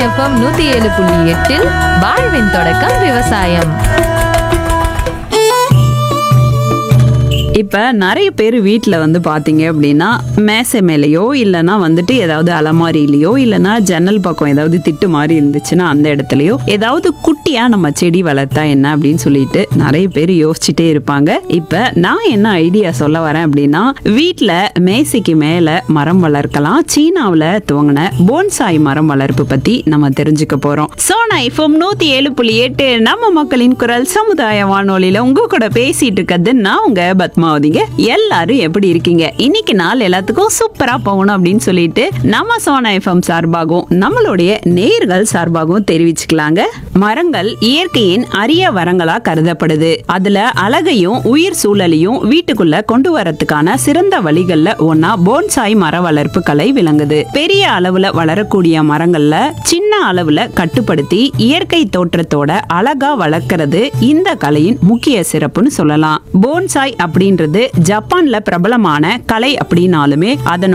FM நூத்தி ஏழு புள்ளி எட்டில் வாழ்வின் தொடக்கம் விவசாயம் இப்போ நிறைய பேர் வீட்டில் வந்து பார்த்தீங்க அப்படின்னா மேசை மேலேயோ இல்லைன்னா வந்துட்டு ஏதாவது அலமாரியிலையோ இல்லைன்னா ஜன்னல் பக்கம் ஏதாவது திட்டு மாதிரி இருந்துச்சுன்னா அந்த இடத்துலையோ ஏதாவது குட்டியாக நம்ம செடி வளர்த்தா என்ன அப்படின்னு சொல்லிட்டு நிறைய பேர் யோசிச்சுட்டே இருப்பாங்க இப்போ நான் என்ன ஐடியா சொல்ல வரேன் அப்படின்னா வீட்டில் மேசைக்கு மேலே மரம் வளர்க்கலாம் சீனாவில் துவங்கின போன்சாய் மரம் வளர்ப்பு பற்றி நம்ம தெரிஞ்சுக்க போகிறோம் சோனா ஐஃபோம் நூற்றி ஏழு புள்ளி எட்டு நம்ம மக்களின் குரல் சமுதாய வானொலியில் உங்க கூட பேசிட்டு இருக்கிறது நான் உங்க பத்மாவதிங்க எல்லாரும் எப்படி இருக்கீங்க இன்னைக்கு நாள் எல்லாத்துக்கும் சூப்பரா போகணும் அப்படின்னு சொல்லிட்டு நம்ம சோனா எஃப்எம் சார்பாகவும் நம்மளுடைய நேர்கள் சார்பாகவும் தெரிவிச்சுக்கலாங்க மரங்கள் இயற்கையின் அரிய வரங்களா கருதப்படுது அதுல அழகையும் உயிர் சூழலையும் வீட்டுக்குள்ள கொண்டு வரதுக்கான சிறந்த வழிகள்ல ஒன்னா போன்சாய் மர வளர்ப்பு கலை விளங்குது பெரிய அளவுல வளரக்கூடிய மரங்கள்ல சின்ன அளவுல கட்டுப்படுத்தி இயற்கை தோற்றத்தோட அழகா வளர்க்கறது இந்த கலையின் முக்கிய சிறப்புன்னு சொல்லலாம் போன்சாய் அப்படின்றது ஜப்பான்ல பிரபலமான கலை அப்படின்னாலுமே அதனோட